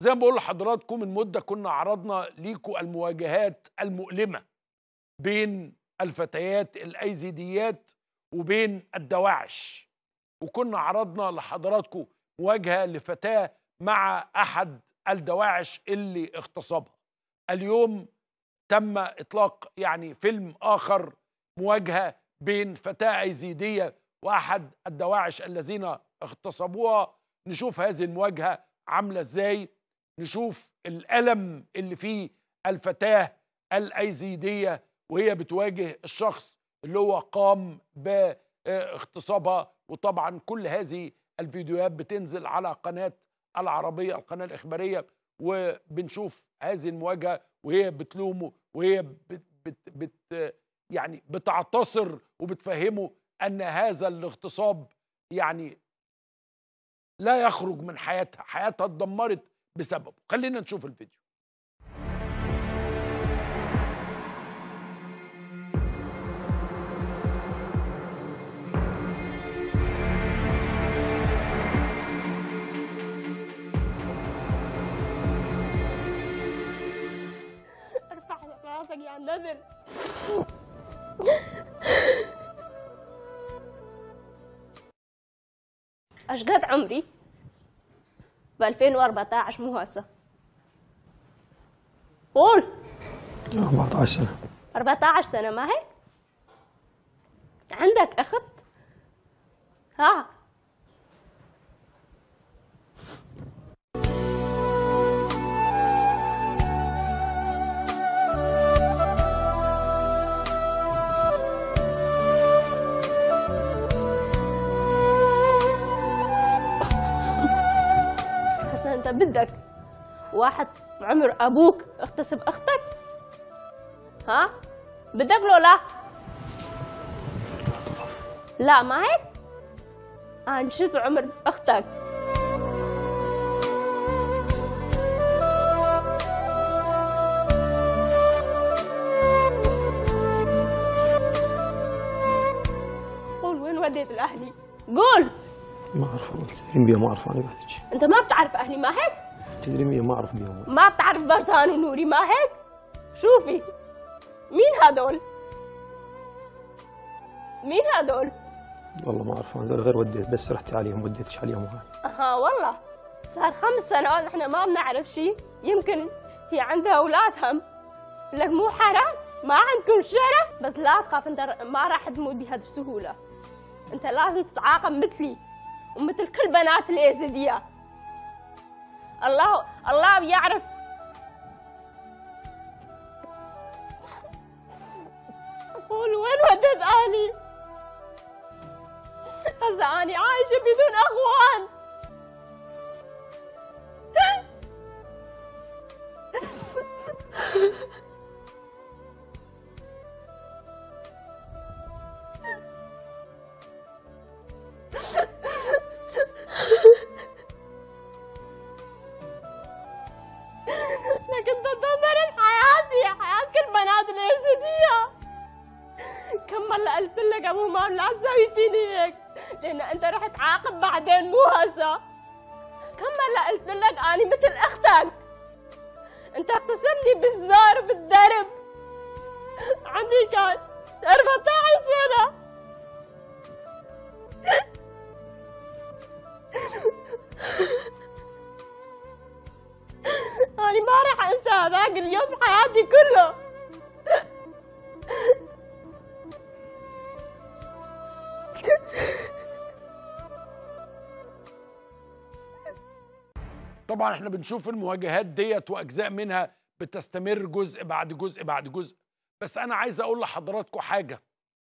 زي ما بقول لحضراتكم من مده كنا عرضنا ليكم المواجهات المؤلمه بين الفتيات الايزيديات وبين الدواعش وكنا عرضنا لحضراتكم مواجهه لفتاه مع احد الدواعش اللي اغتصبها اليوم تم اطلاق يعني فيلم اخر مواجهه بين فتاه ايزيديه واحد الدواعش الذين اغتصبوها نشوف هذه المواجهه عامله ازاي نشوف الالم اللي فيه الفتاه الايزيديه وهي بتواجه الشخص اللي هو قام باغتصابها وطبعا كل هذه الفيديوهات بتنزل على قناه العربيه القناه الاخباريه وبنشوف هذه المواجهه وهي بتلومه وهي بت بت بت يعني بتعتصر وبتفهمه ان هذا الاغتصاب يعني لا يخرج من حياتها حياتها اتدمرت بسببه خلينا نشوف الفيديو ارفع راسك يا نذر ايش قد عمري ب 2014 مو هسه قول 14 سنة 14 سنة ما هيك؟ عندك أخت؟ ها حسن أنت بدك واحد بعمر أبوك اغتصب أختك؟ ها؟ بدك لو لا؟ لا ما هيك؟ أنا شفت عمر أختك قول وين وديت الأهلي؟ قول ما أعرف والله تدري بيها ما أعرف أنا بعد أنت ما بتعرف أهلي ما هيك؟ تدري بيها ما أعرف بيها ما بتعرف برزان ونوري ما هيك؟ شوفي مين هدول؟ مين هدول؟ والله ما أعرف أنا هذول غير وديت بس رحت عليهم وديتش عليهم وهاي اها والله صار خمس سنوات احنا ما بنعرف شيء يمكن هي عندها اولاد هم لك مو حرام ما عندكم شرف بس لا تخاف انت ما راح تموت بهذه السهوله انت لازم تتعاقب مثلي ومثل كل بنات اليزيديه الله الله بيعرف قول وين وديت اهلي هسه اني عايشه بدون اخوان لكن تدمرت حياتي حياة كل بنات اليزيدية كم مرة قلت لك ابو مام لا تسوي فيني هيك لان انت رح تعاقب بعدين مو هسه كم مرة قلت لك اني مثل اختك انت اغتصبني بالزار بالدرب عمري كان 14 سنة أنا ما راح أنسى هذاك اليوم في حياتي كله طبعا احنا بنشوف المواجهات ديت واجزاء منها بتستمر جزء بعد جزء بعد جزء بس انا عايز اقول لحضراتكم حاجه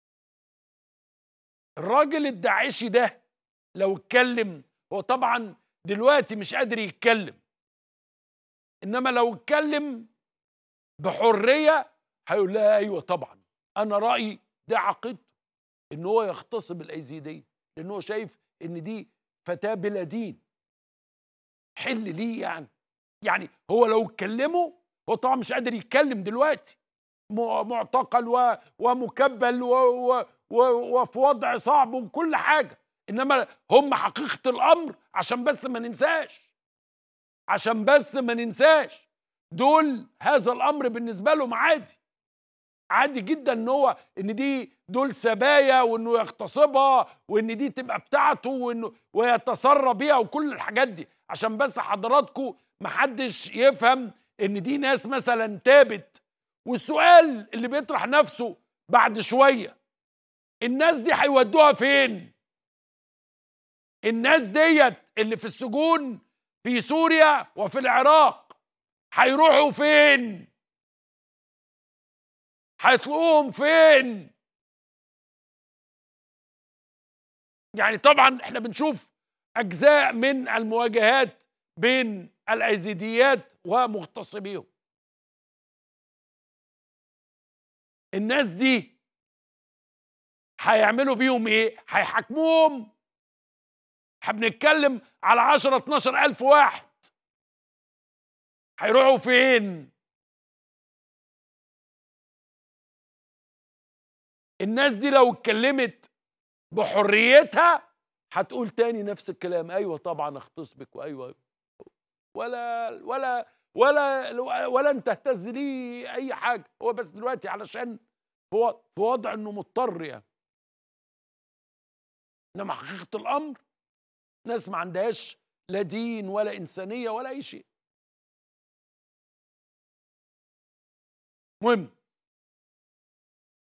الراجل الداعشي ده لو اتكلم هو طبعا دلوقتي مش قادر يتكلم انما لو اتكلم بحريه هيقول لها ايوه طبعا انا رايي ده عقيدته ان هو يغتصب الايزيديه لان هو شايف ان دي فتاه بلا دين حل ليه يعني يعني هو لو اتكلموا هو طبعا مش قادر يتكلم دلوقتي م- معتقل و- ومكبل و- و- و- وفي وضع صعب وكل حاجه انما هم حقيقه الامر عشان بس ما ننساش عشان بس ما ننساش دول هذا الامر بالنسبه لهم عادي عادي جدا ان هو ان دي دول سبايا وانه يغتصبها وان دي تبقى بتاعته وانه ويتسرى بيها وكل الحاجات دي عشان بس حضراتكم محدش يفهم ان دي ناس مثلا تابت والسؤال اللي بيطرح نفسه بعد شويه الناس دي هيودوها فين الناس ديت اللي في السجون في سوريا وفي العراق هيروحوا فين هيطلقوهم فين يعني طبعا احنا بنشوف اجزاء من المواجهات بين الايزيديات ومغتصبيهم الناس دي هيعملوا بيهم ايه هيحاكموهم احنا بنتكلم على 10 12 الف واحد هيروحوا فين الناس دي لو اتكلمت بحريتها هتقول تاني نفس الكلام ايوه طبعا اغتصبك وايوه ولا ولا ولا ولا انت تهتز ليه اي حاجه هو بس دلوقتي علشان هو في وضع انه مضطر يعني انما حقيقه الامر ناس ما عندهاش لا دين ولا انسانيه ولا اي شيء مهم